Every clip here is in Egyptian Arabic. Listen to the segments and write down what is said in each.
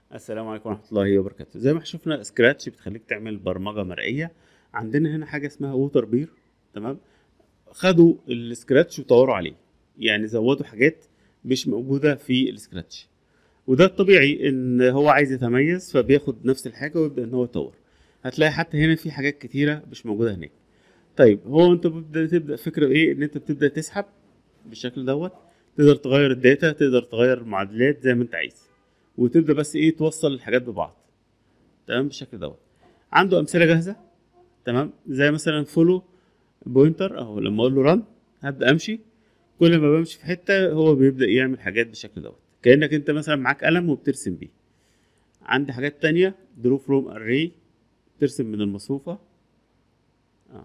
السلام عليكم ورحمة الله وبركاته زي ما احنا شفنا سكراتش بتخليك تعمل برمجة مرئية عندنا هنا حاجة اسمها ووتر بير تمام خدوا السكراتش وطوروا عليه يعني زودوا حاجات مش موجودة في السكراتش وده الطبيعي ان هو عايز يتميز فبياخد نفس الحاجة ويبدأ ان هو يطور هتلاقي حتى هنا في حاجات كتيرة مش موجودة هناك طيب هو انت بتبدأ تبدأ فكرة ايه ان انت بتبدأ تسحب بالشكل دوت تقدر تغير الداتا تقدر تغير المعادلات زي ما انت عايز وتبدا بس ايه توصل الحاجات ببعض تمام بالشكل دوت عنده امثله جاهزه تمام زي مثلا فولو بوينتر اهو لما اقول له ران هبدا امشي كل ما بمشي في حته هو بيبدا يعمل حاجات بالشكل دوت كانك انت مثلا معاك قلم وبترسم بيه عندي حاجات تانية درو فروم اري ترسم من المصفوفه اه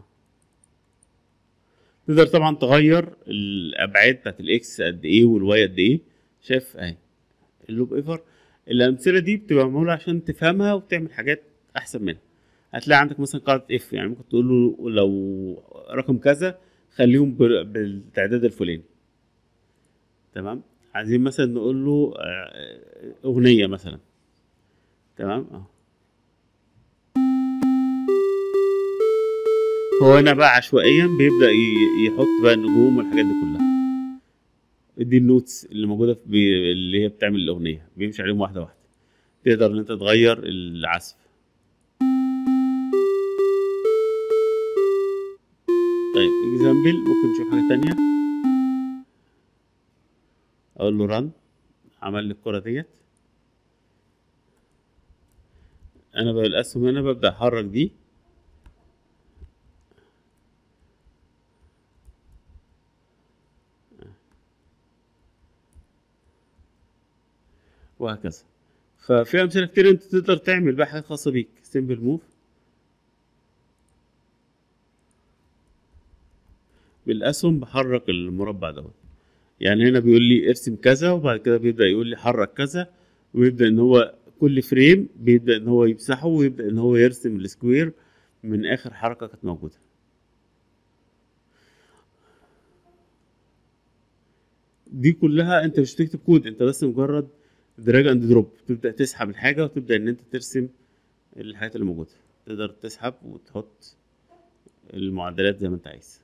تقدر طبعا تغير الابعاد بتاعت الاكس قد ايه والواي قد ايه شايف اهي اللوب ايفر الامثله دي بتبقى معموله عشان تفهمها وتعمل حاجات احسن منها هتلاقي عندك مثلا قاعده اف يعني ممكن تقول له لو رقم كذا خليهم بال- بالتعداد الفلاني تمام عايزين مثلا نقول له آه، اغنيه مثلا تمام اه هو هنا بقى عشوائيا بيبدا ي- يحط بقى النجوم والحاجات دي كلها دي النوتس اللي موجوده في بي... اللي هي بتعمل الاغنيه بيمشي عليهم واحده واحده تقدر ان انت تغير العزف طيب اكزامبل ممكن نشوف حاجه تانية اقول له ران عمل لي الكره ديت انا بقى الاسهم هنا ببدا احرك دي وهكذا ففي امثله كتير انت تقدر تعمل بقى حاجات خاصه بيك سيمبل موف بالاسهم بحرك المربع دوت يعني هنا بيقول لي ارسم كذا وبعد كده بيبدا يقول لي حرك كذا ويبدا ان هو كل فريم بيبدا ان هو يمسحه ويبدا ان هو يرسم السكوير من اخر حركه كانت موجوده دي كلها انت مش بتكتب كود انت بس مجرد دراج اند دروب تبدا تسحب الحاجه وتبدا ان انت ترسم الحاجات اللي موجوده تقدر تسحب وتحط المعدلات زي ما انت عايز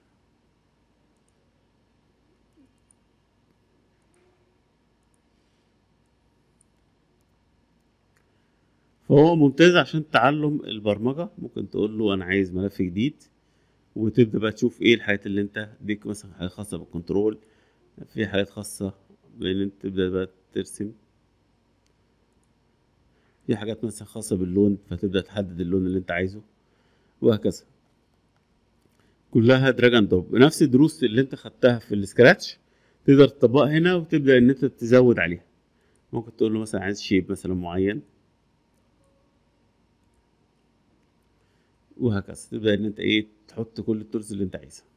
فهو ممتاز عشان تعلم البرمجة ممكن تقول له أنا عايز ملف جديد وتبدأ بقى تشوف إيه الحاجات اللي أنت ديك مثلا حاجات خاصة بالكنترول في حاجات خاصة بإن أنت تبدأ بقى ترسم في حاجات مثلا خاصة باللون فتبدأ تحدد اللون اللي أنت عايزه وهكذا كلها دراج اند دروب نفس الدروس اللي أنت خدتها في السكراتش تقدر تطبقها هنا وتبدأ إن أنت تزود عليها ممكن تقول له مثلا عايز شيب مثلا معين وهكذا تبدا ان انت ايه تحط كل التولز اللي انت عايزها